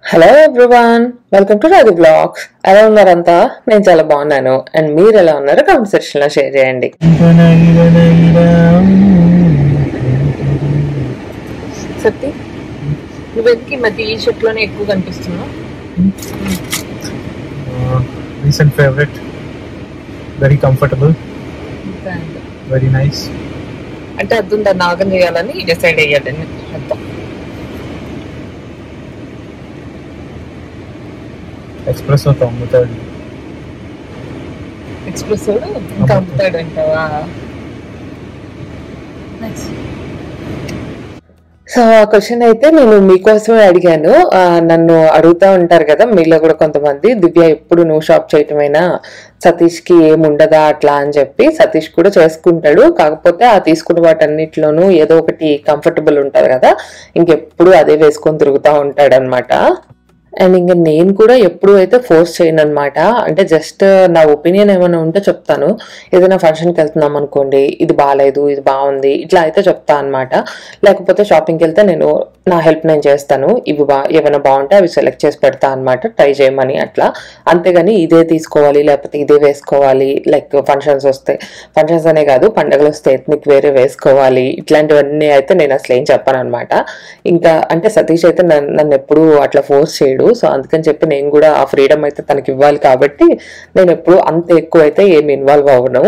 Hello everyone welcome to Radhi blogs ఎలా ఉన్నారంతా నేను చాలా బాగున్నాను అండ్ మీరు ఎలా ఉన్నారో కామెంట్ సెక్షన్ లో షేర్ చేయండి సత్తి నువ్వు ఎందుకు ఈ మధ్య ఈ షర్ట్ లోనే ఎక్కువ కనిపిస్తున్నావు recent favorite very comfortable very nice అంటే అర్థం దాన్ని నాగం చేయాలని డిసైడ్ అయ్యాడు అర్థం espresso తో అమ్ముతాడు ఎక్స్ప్రెస్ ఇంకా అమ్ముతాడు అంటావా సో ఆ క్వశ్చన్ అయితే నేను మీకోసమే అడిగాను ఆ, నన్ను అడుగుతా ఉంటారు కదా మీలో కూడా కొంతమంది దివ్య ఎప్పుడు నువ్వు షాప్ చేయటమైనా సతీష్ కి ఏముండదా అట్లా అని చెప్పి సతీష్ కూడా చేసుకుంటాడు కాకపోతే ఆ తీసుకున్న వాటన్నిటిలోనూ ఏదో ఒకటి కంఫర్టబుల్ ఉంటది కదా ఇంకెప్పుడు అదే వేసుకొని తిరుగుతూ ఉంటాడు అనమాట అండ్ ఇంకా నేను కూడా ఎప్పుడు అయితే ఫోర్స్ చేయను అనమాట అంటే జస్ట్ నా ఒపీనియన్ ఏమైనా ఉంటే చెప్తాను ఏదైనా ఫంక్షన్కి వెళ్తున్నాం అనుకోండి ఇది బాగాలేదు ఇది బాగుంది ఇట్లా అయితే చెప్తా అనమాట లేకపోతే షాపింగ్కి వెళ్తే నేను నా హెల్ప్ నేను చేస్తాను ఇవి బా ఏమైనా బాగుంటే అవి సెలెక్ట్ చేసి పెడతా అనమాట ట్రై చేయమని అట్లా అంతేగాని ఇదే తీసుకోవాలి లేకపోతే ఇదే వేసుకోవాలి లైక్ ఫంక్షన్స్ వస్తాయి ఫంక్షన్స్ అనే కాదు పండుగలు వస్తే ఎత్నిక్ వేరే వేసుకోవాలి ఇట్లాంటివన్నీ అయితే నేను అసలు ఏం చెప్పాను అనమాట ఇంకా అంటే సతీష్ అయితే నన్ను నన్ను ఎప్పుడు అట్లా ఫోర్స్ చేయడు సో అందుకని చెప్పి నేను కూడా ఆ ఫ్రీడమ్ అయితే తనకి ఇవ్వాలి కాబట్టి నేను ఎప్పుడు అంత ఎక్కువ అయితే ఏమి ఇన్వాల్వ్ అవ్వను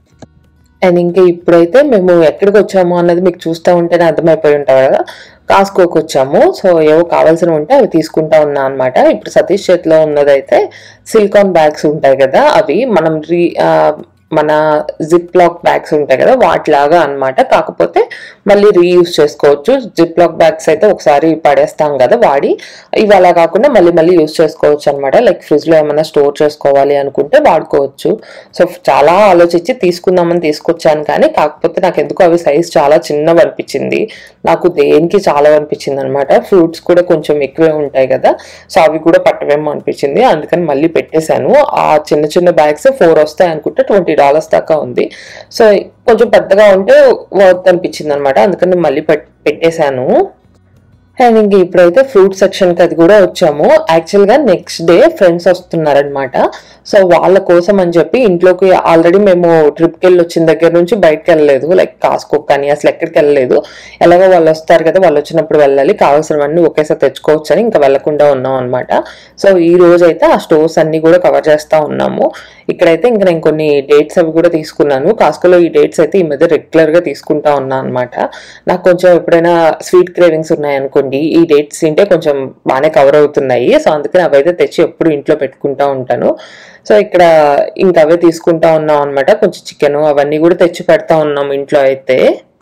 అండ్ ఇంకా ఇప్పుడైతే మేము ఎక్కడికి వచ్చాము అన్నది మీకు చూస్తూ ఉంటేనే అర్థమైపోయి ఉంటారు కదా కాసుకోకి వచ్చాము సో ఏవో కావాల్సినవి ఉంటే అవి తీసుకుంటా ఉన్నా అనమాట ఇప్పుడు సతీష్ చేతిలో ఉన్నదైతే సిలికాన్ బ్యాగ్స్ ఉంటాయి కదా అవి మనం రీ ఆ, మన జిప్ లాక్ బ్యాగ్స్ ఉంటాయి కదా వాటిలాగా అన్నమాట కాకపోతే మళ్ళీ రీయూజ్ చేసుకోవచ్చు జిప్ లాక్ బ్యాగ్స్ అయితే ఒకసారి పడేస్తాం కదా వాడి ఇవి అలా కాకుండా మళ్ళీ మళ్ళీ యూజ్ చేసుకోవచ్చు అనమాట లైక్ ఫ్రిడ్జ్ లో ఏమైనా స్టోర్ చేసుకోవాలి అనుకుంటే వాడుకోవచ్చు సో చాలా ఆలోచించి తీసుకుందామని తీసుకొచ్చాను కానీ కాకపోతే నాకు ఎందుకు అవి సైజ్ చాలా చిన్నవి అనిపించింది నాకు దేనికి చాలా అనిపించింది అనమాట ఫ్రూట్స్ కూడా కొంచెం ఎక్కువే ఉంటాయి కదా సో అవి కూడా పట్టవేమో అనిపించింది అందుకని మళ్ళీ పెట్టేశాను ఆ చిన్న చిన్న బ్యాగ్స్ ఫోర్ వస్తాయి అనుకుంటే ట్వంటీ డాలర్స్ దాకా ఉంది సో కొంచెం పెద్దగా ఉంటే వర్త్ అనిపించింది అనమాట అందుకని మళ్ళీ పెట్- పెట్టేశాను అండ్ ఇంక ఇప్పుడైతే ఫ్రూట్ సెక్షన్ కి అది కూడా వచ్చాము యాక్చువల్ గా నెక్స్ట్ డే ఫ్రెండ్స్ వస్తున్నారనమాట సో వాళ్ళ కోసం అని చెప్పి ఇంట్లోకి ఆల్రెడీ మేము ట్రిప్ కి వెళ్ళి వచ్చిన దగ్గర నుంచి బయటకు వెళ్ళలేదు లైక్ కాస్కో కానీ అసలు ఎక్కడికి వెళ్ళలేదు ఎలాగో వాళ్ళు వస్తారు కదా వాళ్ళు వచ్చినప్పుడు వెళ్ళాలి కావాల్సినవన్నీ ఒకేసారి తెచ్చుకోవచ్చు అని ఇంకా వెళ్లకుండా ఉన్నాం అనమాట సో ఈ రోజు అయితే ఆ స్టోర్స్ అన్ని కూడా కవర్ చేస్తా ఉన్నాము ఇక్కడైతే ఇంకా నేను కొన్ని డేట్స్ అవి కూడా తీసుకున్నాను కాస్కోలో ఈ డేట్స్ అయితే ఈ మధ్య రెగ్యులర్ గా తీసుకుంటా ఉన్నా అనమాట నాకు కొంచెం ఎప్పుడైనా స్వీట్ క్రేవింగ్స్ ఉన్నాయనుకోండి ఈ డేట్స్ తింటే కొంచెం బాగానే కవర్ అవుతున్నాయి సో అందుకని అవైతే తెచ్చి ఎప్పుడు ఇంట్లో పెట్టుకుంటా ఉంటాను సో ఇక్కడ ఇంకా అవే తీసుకుంటా ఉన్నాం అనమాట కొంచెం చికెన్ అవన్నీ కూడా తెచ్చి పెడతా ఉన్నాం ఇంట్లో అయితే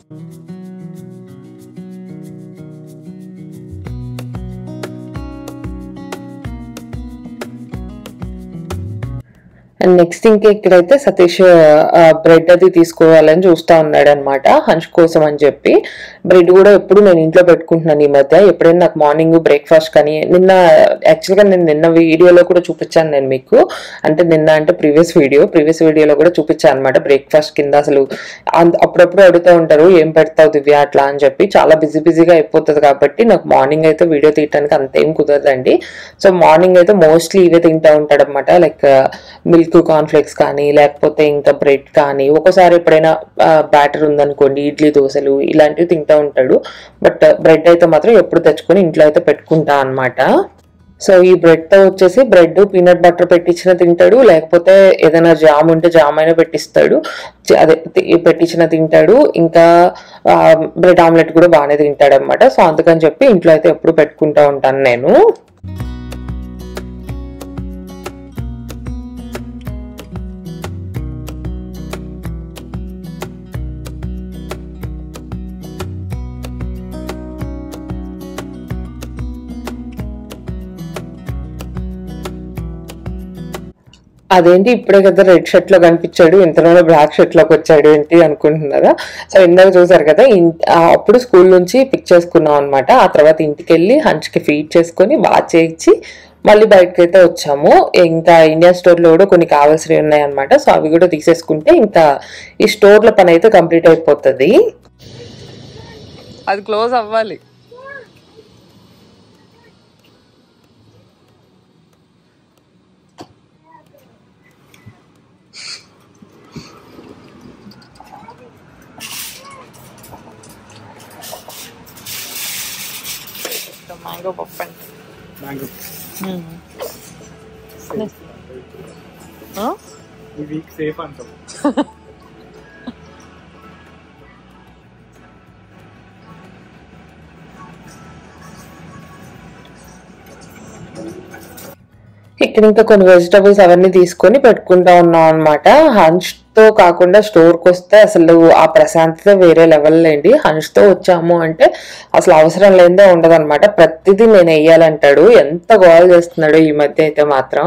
అండ్ నెక్స్ట్ ఇంకా ఇక్కడైతే సతీష్ బ్రెడ్ అది తీసుకోవాలని చూస్తా ఉన్నాడు అనమాట హంచ్ కోసం అని చెప్పి బ్రెడ్ కూడా ఎప్పుడు నేను ఇంట్లో పెట్టుకుంటున్నాను ఈ మధ్య ఎప్పుడైనా నాకు మార్నింగ్ బ్రేక్ఫాస్ట్ కానీ నిన్న యాక్చువల్గా నేను నిన్న వీడియోలో కూడా చూపించాను నేను మీకు అంటే నిన్న అంటే ప్రీవియస్ వీడియో ప్రీవియస్ వీడియోలో కూడా చూపించాను అనమాట బ్రేక్ఫాస్ట్ కింద అసలు అంత- అప్పుడప్పుడు అడుగుతూ ఉంటారు ఏం పెడతావు దివ్య అట్లా అని చెప్పి చాలా బిజీ బిజీగా అయిపోతుంది కాబట్టి నాకు మార్నింగ్ అయితే వీడియో తీయడానికి అంతేం కుదరదండి సో మార్నింగ్ అయితే మోస్ట్లీ ఇవే తింటా ఉంటాడు అనమాట లైక్ మిల్క్ కాన్ఫ్లెక్స్ కానీ లేకపోతే ఇంకా బ్రెడ్ కానీ ఒకసారి ఎప్పుడైనా బ్యాటర్ ఉందనుకోండి ఇడ్లీ దోశలు ఇలాంటివి తింటా ఉంటాడు బట్ బ్రెడ్ అయితే మాత్రం ఎప్పుడు తెచ్చుకొని ఇంట్లో అయితే పెట్టుకుంటా అన్నమాట సో ఈ బ్రెడ్ తో వచ్చేసి బ్రెడ్ పీనట్ బటర్ పెట్టించిన తింటాడు లేకపోతే ఏదైనా జామ్ ఉంటే జామ్ అయినా పెట్టిస్తాడు చ- అదే తి- పెట్టించిన తింటాడు ఇంకా బ్రెడ్ ఆమ్లెట్ కూడా బాగానే తింటాడు అనమాట సో అందుకని చెప్పి ఇంట్లో అయితే ఎప్పుడు పెట్టుకుంటా ఉంటాను నేను అదేంటి ఇప్పుడే కదా రెడ్ షర్ట్ లో కనిపించాడు ఇంతలోనే బ్లాక్ షర్ట్ లోకి వచ్చాడు ఏంటి అనుకుంటున్నారా సో ఇందాక చూసారు కదా ఇన్- ఆ అప్పుడు స్కూల్ నుంచి పిక్ చేసుకున్నాం అనమాట ఆ తర్వాత ఇంటికి వెళ్ళి హంచ్ కి ఫీడ్ చేసుకొని వాచ్ చేయించి మళ్ళీ బయటకు అయితే వచ్చాము ఇంకా ఇండియన్ స్టోర్ లో కూడా కొన్ని కావాల్సినవి ఉన్నాయి అనమాట సో అవి కూడా తీసేసుకుంటే ఇంకా ఈ స్టోర్ లో పని అయితే కంప్లీట్ అయిపోతుంది అది క్లోజ్ అవ్వాలి మ్యాంగో పప్పు అంటే మ్యాంగో ఆ? ఈ వీక్ సేఫ్ అంటాం ఇక్కడ ఇంకా కొన్ని వెజిటబుల్స్ అవన్నీ తీసుకొని పెట్టుకుంటా ఉన్నాం అనమాట హంచ్ తో కాకుండా స్టోర్ కి వస్తే అసలు ఆ ప్రశాంతత వేరే లెవెల్ లేండి హంచ్ తో వచ్చాము అంటే అసలు అవసరం లేదే ఉండదు అనమాట ప్రతిదీ నేను వెయ్యాలంటాడు ఎంత గోల్ చేస్తున్నాడు ఈ మధ్య అయితే మాత్రం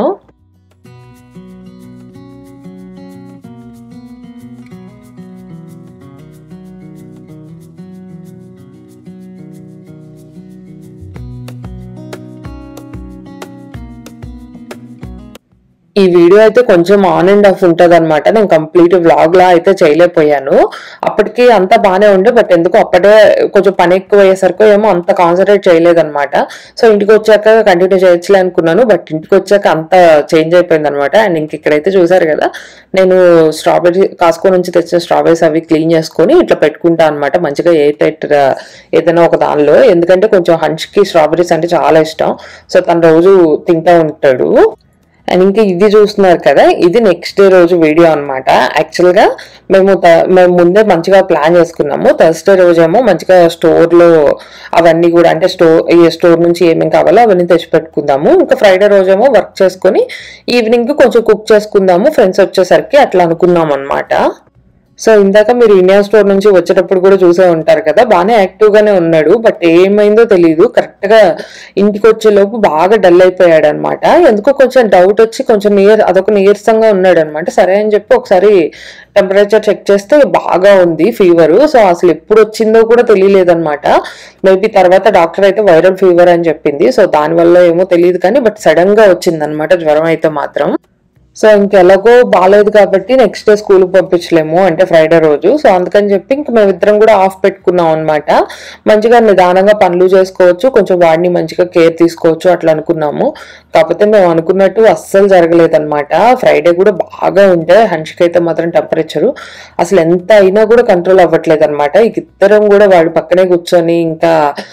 ఈ వీడియో అయితే కొంచెం ఆన్ అండ్ ఆఫ్ ఉంటది అనమాట నేను కంప్లీట్ వ్లాగ్ లా అయితే చేయలేకపోయాను అప్పటికి అంతా బానే ఉండే బట్ ఎందుకో అప్పుడే కొంచెం పని ఎక్కువ అయ్యేసరికి ఏమో అంత కాన్సన్ట్రేట్ చేయలేదన్నమాట సో ఇంటికి వచ్చాక కంటిన్యూ చేయొచ్చులే అనుకున్నాను బట్ ఇంటికి వచ్చాక అంత చేంజ్ అయిపోయింది అనమాట అండ్ ఇంక ఇక్కడైతే చూసారు కదా నేను స్ట్రాబెరీ కాస్కో నుంచి తెచ్చిన స్ట్రాబెరీస్ అవి క్లీన్ చేసుకొని ఇట్లా పెట్టుకుంటా అనమాట మంచిగా ఎయిట్ ఎయిట్ ఏదైనా ఒక దానిలో ఎందుకంటే కొంచెం హంచ్ కి స్ట్రాబెరీస్ అంటే చాలా ఇష్టం సో తను రోజు తింటా ఉంటాడు అండ్ ఇంకా ఇది చూస్తున్నారు కదా ఇది నెక్స్ట్ డే రోజు వీడియో అనమాట యాక్చువల్ గా మేము త- మేము ముందే మంచిగా ప్లాన్ చేసుకున్నాము థర్స్డే రోజేమో మంచిగా స్టోర్ లో అవన్నీ కూడా అంటే స్టోర్ ఈ స్టోర్ నుంచి ఏమేమి కావాలో అవన్నీ తెచ్చి పెట్టుకుందాము ఇంకా ఫ్రైడే రోజేమో వర్క్ చేసుకొని ఈవినింగ్ కొంచెం కుక్ చేసుకుందాము ఫ్రెండ్స్ వచ్చేసరికి అట్లా అనుకున్నాం అనమాట సో ఇందాక మీరు ఇండియన్ స్టోర్ నుంచి వచ్చేటప్పుడు కూడా చూసే ఉంటారు కదా బాగానే యాక్టివ్ గానే ఉన్నాడు బట్ ఏమైందో తెలియదు కరెక్ట్ గా ఇంటికి వచ్చే లోపు బాగా డల్ అయిపోయాడు అనమాట ఎందుకో కొంచెం డౌట్ వచ్చి కొంచెం నియర్ అదొక నీరసంగా ఉన్నాడు అనమాట సరే అని చెప్పి ఒకసారి టెంపరేచర్ చెక్ చేస్తే బాగా ఉంది ఫీవర్ సో అసలు ఎప్పుడు వచ్చిందో కూడా తెలియలేదన్నమాట మేబీ తర్వాత డాక్టర్ అయితే వైరల్ ఫీవర్ అని చెప్పింది సో దానివల్ల ఏమో తెలియదు కానీ బట్ సడన్ గా వచ్చిందనమాట జ్వరం అయితే మాత్రం సో ఇంకెలాగో బాగాలేదు కాబట్టి నెక్స్ట్ డే స్కూల్ పంపించలేము అంటే ఫ్రైడే రోజు సో అందుకని చెప్పి ఇంక మేమిద్దరం కూడా ఆఫ్ పెట్టుకున్నాం అనమాట మంచిగా నిదానంగా పనులు చేసుకోవచ్చు కొంచెం వాడిని మంచిగా కేర్ తీసుకోవచ్చు అట్లా అనుకున్నాము కాకపోతే మేము అనుకున్నట్టు అస్సలు జరగలేదన్నమాట ఫ్రైడే కూడా బాగా ఉంటే హన్షిక్ అయితే మాత్రం టెంపరేచర్ అసలు ఎంత అయినా కూడా కంట్రోల్ అవ్వట్లేదు అనమాట ఇద్దరం కూడా వాడి పక్కనే కూర్చొని ఇంకా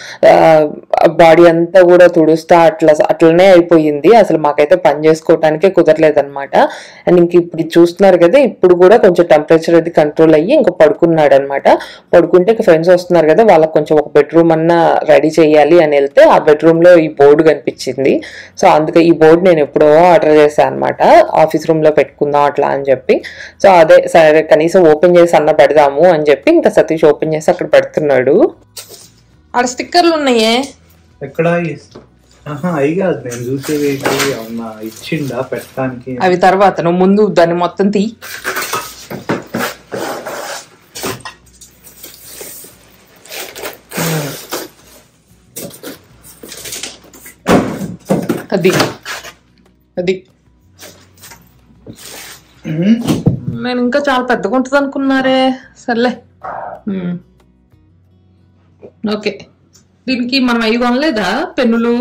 బాడీ అంతా కూడా తుడుస్తా అట్లా అట్లనే అయిపోయింది అసలు మాకైతే పని చేసుకోవటానికే కుదరలేదు అనమాట అండ్ ఇంక ఇప్పుడు ఇది చూస్తున్నారు కదా ఇప్పుడు కూడా కొంచెం టెంపరేచర్ అది కంట్రోల్ అయ్యి ఇంకా పడుకున్నాడు అనమాట పడుకుంటే ఫ్రెండ్స్ వస్తున్నారు కదా వాళ్ళకి కొంచెం ఒక బెడ్రూమ్ అన్నా రెడీ చేయాలి అని వెళ్తే ఆ బెడ్రూమ్ లో ఈ బోర్డు కనిపించింది సో అందుకే ఈ బోర్డు నేను ఎప్పుడో ఆర్డర్ చేశాను అనమాట ఆఫీస్ రూమ్ లో పెట్టుకుందాం అట్లా అని చెప్పి సో అదే సరే కనీసం ఓపెన్ చేసి అన్న పెడదాము అని చెప్పి ఇంకా సతీష్ ఓపెన్ చేసి అక్కడ పెడుతున్నాడు ఆడ స్టిక్కర్లు ఉన్నాయే ఎక్కడ ఆహా అయి కాదు నేను చూసేది ఏంటి అవునా ఇచ్చిండా పెట్టడానికి అవి తర్వాత నువ్వు ముందు దాన్ని మొత్తం తీ అది అది నేను ఇంకా చాలా పెద్దగా ఉంటుంది అనుకున్నారే సర్లే ఉమ్. ఓకే దీనికి మనం అవి కొనలేదా పెన్నులు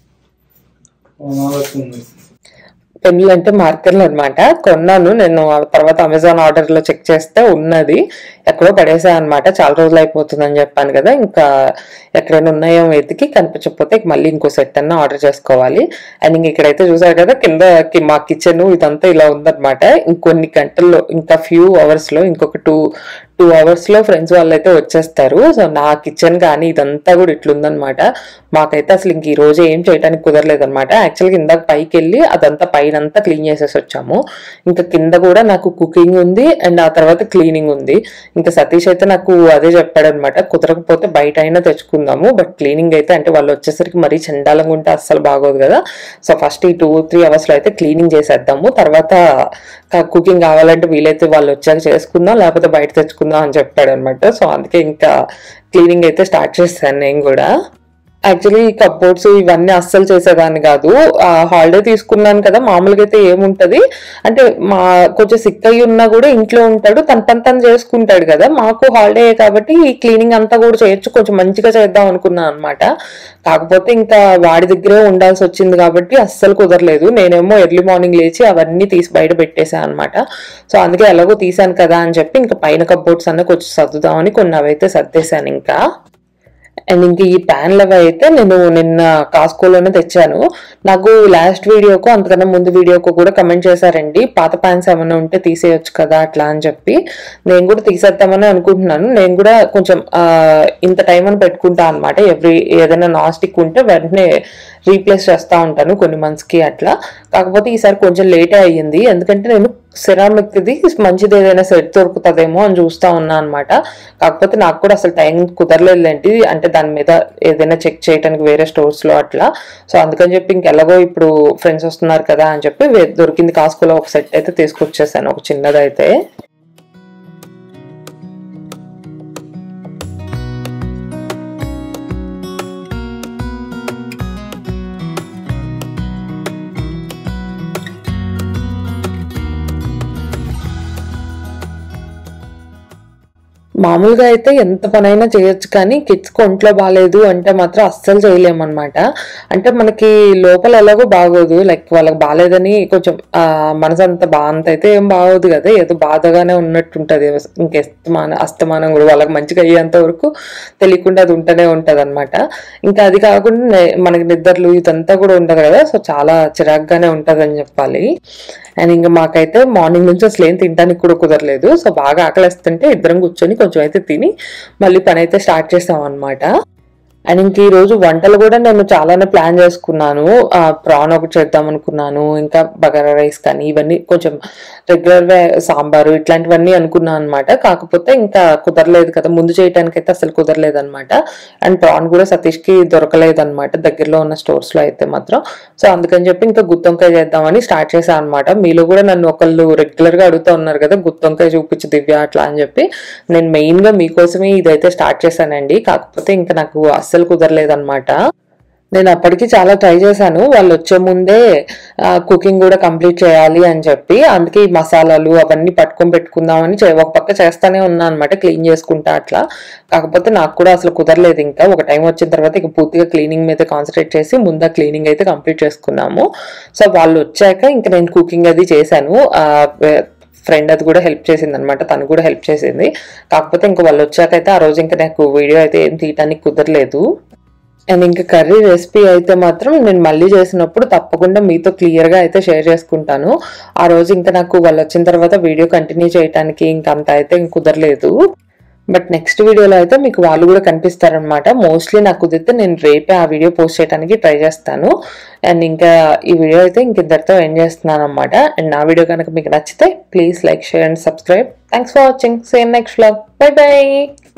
పెన్నులు అంటే మార్కర్లు అనమాట కొన్నాను నేను ఆ తర్వాత అమెజాన్ ఆర్డర్ లో చెక్ చేస్తే ఉన్నది ఎక్కడో పడేసా అనమాట చాలా రోజులు అయిపోతుందని చెప్పాను కదా ఇంకా ఎక్కడైనా ఉన్నాయో వెతికి కనిపించకపోతే ఇక మళ్ళీ ఇంకో సెట్ అన్న ఆర్డర్ చేసుకోవాలి అండ్ ఇంక ఇక్కడైతే చూసారు కదా కింద కి- మా కిచెన్ ఇదంతా ఇలా ఉందన్నమాట ఇంకొన్ని గంటల్లో ఇంకా ఫ్యూ అవర్స్ లో ఇంకొక టూ టూ అవర్స్ లో ఫ్రెండ్స్ వాళ్ళు అయితే వచ్చేస్తారు సో నా కిచెన్ కానీ ఇదంతా కూడా ఇట్లుందనమాట మాకైతే అసలు ఇంక ఈ రోజు ఏం చేయడానికి కుదరలేదు అనమాట యాక్చువల్గా ఇందాక పైకి వెళ్ళి అదంతా పైన అంతా క్లీన్ చేసేసి వచ్చాము ఇంకా కింద కూడా నాకు కుకింగ్ ఉంది అండ్ ఆ తర్వాత క్లీనింగ్ ఉంది ఇంకా సతీష్ అయితే నాకు అదే చెప్పాడు అనమాట కుదరకపోతే బయట అయినా తెచ్చుకుందాము బట్ క్లీనింగ్ అయితే అంటే వాళ్ళు వచ్చేసరికి మరీ చండాలంగా ఉంటే అస్సలు బాగోదు కదా సో ఫస్ట్ ఈ టూ త్రీ అవర్స్ లో అయితే క్లీనింగ్ చేసేద్దాము తర్వాత కుకింగ్ కావాలంటే వీలైతే వాళ్ళు వచ్చాక చేసుకుందాం లేకపోతే బయట తెచ్చుకుందాం అని చెప్పాడు అనమాట సో అందుకే ఇంకా క్లీనింగ్ అయితే స్టార్ట్ చేస్తాను నేను కూడా యాక్చువల్లీ ఈ కప్బోర్డ్స్ ఇవన్నీ అస్సలు చేసేదాన్ని కాదు హాలిడే తీసుకున్నాను కదా మామూలుగా అయితే ఏముంటది అంటే మా కొంచెం సిక్ అయ్యి ఉన్నా కూడా ఇంట్లో ఉంటాడు తన పని తను చేసుకుంటాడు కదా మాకు హాలిడే కాబట్టి ఈ క్లీనింగ్ అంతా కూడా చేయొచ్చు కొంచెం మంచిగా చేద్దాం అనుకున్నాను అనమాట కాకపోతే ఇంకా వాడి దగ్గరే ఉండాల్సి వచ్చింది కాబట్టి అస్సలు కుదరలేదు నేనేమో ఎర్లీ మార్నింగ్ లేచి అవన్నీ తీసి బయట పెట్టేశాను అనమాట సో అందుకే ఎలాగో తీసాను కదా అని చెప్పి ఇంకా పైన కప్బోర్డ్స్ అన్న కొంచెం సర్దుదామని కొన్ని అవైతే సర్దేశాను ఇంకా అండ్ ఇంక ఈ ప్యాన్లు అవి అయితే నేను నిన్న కాస్కోలోనే తెచ్చాను నాకు లాస్ట్ వీడియోకు అంతకన్నా ముందు వీడియోకు కూడా కమెంట్ చేశారండి పాత ప్యాన్స్ ఏమైనా ఉంటే తీసేయొచ్చు కదా అట్లా అని చెప్పి నేను కూడా తీసేద్దామని అనుకుంటున్నాను నేను కూడా కొంచెం ఆ, ఇంత టైం అని పెట్టుకుంటా అనమాట ఎవ్రీ ఏదైనా నాస్టిక్ ఉంటే వెంటనే రీప్లేస్ చేస్తూ ఉంటాను కొన్ని మంత్స్కి అట్లా కాకపోతే ఈసారి కొంచెం లేటే అయ్యింది ఎందుకంటే నేను సెరామిక్ది మంచిది ఏదైనా సెట్ దొరుకుతుందేమో అని చూస్తా ఉన్నా అనమాట కాకపోతే నాకు కూడా అసలు టైం కుదరలేదండి అంటే దాని మీద ఏదైనా చెక్ చేయడానికి వేరే స్టోర్స్ లో అట్లా సో అందుకని చెప్పి ఇంకెలాగో ఇప్పుడు ఫ్రెండ్స్ వస్తున్నారు కదా అని చెప్పి వే- దొరికింది కాస్కోలో ఒక సెట్ అయితే తీసుకొచ్చేసాను ఒక చిన్నదైతే మామూలుగా అయితే ఎంత పనైనా చేయొచ్చు కానీ కిడ్స్ ఒంట్లో బాగాలేదు అంటే మాత్రం అస్సలు చేయలేమన్నమాట అంటే మనకి లోపల ఎలాగో బాగోదు లైక్ వాళ్ళకి బాగాలేదని కొంచెం ఆ, మనసు అంత బా అంత అయితే ఏం బాగోదు కదా ఏదో బాధగానే ఉన్నట్టుంటది ఇంక అస్తమానం అస్తమానం కూడా వాళ్ళకి మంచిగా అయ్యేంత వరకు తెలియకుండా అది ఉంటూనే ఉంటది అనమాట ఇంకా అది కాకుండా నే- మనకి నిద్రలు ఇదంతా కూడా ఉండదు కదా సో చాలా చిరాగ్గానే ఉంటది అని చెప్పాలి అండ్ ఇంకా మాకైతే మార్నింగ్ నుంచి అసలు ఏం తినడానికి కూడా కుదరలేదు సో బాగా ఆకలిస్తుంటే ఇద్దరం కూర్చొని కొంచెం అయితే తిని మళ్ళీ పని అయితే స్టార్ట్ చేసాం అనమాట అండ్ ఇంక ఈ రోజు వంటలు కూడా నేను చాలానే ప్లాన్ చేసుకున్నాను ప్రాన్ ఒకటి చేద్దాం అనుకున్నాను ఇంకా బగారా రైస్ కానీ ఇవన్నీ కొంచెం రెగ్యులర్ సాంబారు ఇట్లాంటివన్నీ అనుకున్నాను అనమాట కాకపోతే ఇంకా కుదరలేదు కదా ముందు చేయడానికి అయితే అసలు కుదరలేదు అనమాట అండ్ ప్రాన్ కూడా సతీష్ కి దొరకలేదు అనమాట దగ్గరలో ఉన్న స్టోర్స్ లో అయితే మాత్రం సో అందుకని చెప్పి ఇంకా గుత్తొంకాయ చేద్దామని స్టార్ట్ చేశాను అనమాట మీలో కూడా నన్ను ఒకళ్ళు రెగ్యులర్ గా అడుగుతూ ఉన్నారు కదా గుత్తొంకాయ చూపించు దివ్య అట్లా అని చెప్పి నేను మెయిన్ గా మీకోసమే ఇదైతే స్టార్ట్ చేశానండి కాకపోతే ఇంకా నాకు అస్సలు కుదరలేదు అనమాట నేను అప్పటికి చాలా ట్రై చేశాను వాళ్ళు వచ్చే ముందే కుకింగ్ కూడా కంప్లీట్ చేయాలి అని చెప్పి అందుకే ఈ మసాలాలు అవన్నీ పట్టుకొని పెట్టుకుందామని చే- ఒక పక్క చేస్తానే ఉన్నా అనమాట క్లీన్ చేసుకుంటా అట్లా కాకపోతే నాకు కూడా అసలు కుదరలేదు ఇంకా ఒక టైం వచ్చిన తర్వాత ఇక పూర్తిగా క్లీనింగ్ మీద కాన్సన్ట్రేట్ చేసి ముందు క్లీనింగ్ అయితే కంప్లీట్ చేసుకున్నాము సో వాళ్ళు వచ్చాక ఇంకా నేను కుకింగ్ అది చేశాను ఆ, వే- ఫ్రెండ్ అది కూడా హెల్ప్ చేసింది అనమాట తను కూడా హెల్ప్ చేసింది కాకపోతే ఇంకా వాళ్ళు వచ్చాకైతే ఆ రోజు ఇంకా నాకు వీడియో అయితే ఏం తీయటానికి కుదరలేదు అండ్ ఇంకా కర్రీ రెసిపీ అయితే మాత్రం నేను మళ్ళీ చేసినప్పుడు తప్పకుండా మీతో క్లియర్ గా అయితే షేర్ చేసుకుంటాను ఆ రోజు ఇంకా నాకు వాళ్ళు వచ్చిన తర్వాత వీడియో కంటిన్యూ చేయడానికి ఇంకా అంత అయితే ఇంక కుదరలేదు బట్ నెక్స్ట్ వీడియోలో అయితే మీకు వాళ్ళు కూడా కనిపిస్తారనమాట మోస్ట్లీ నాకు కుదిరితే నేను రేపే ఆ వీడియో పోస్ట్ చేయడానికి ట్రై చేస్తాను అండ్ ఇంకా ఈ వీడియో అయితే ఇంక ఇద్దరితో ఎండ్ చేస్తున్నాను అనమాట అండ్ నా వీడియో కనుక మీకు నచ్చితే please like share and subscribe thanks for watching same next vlog bye by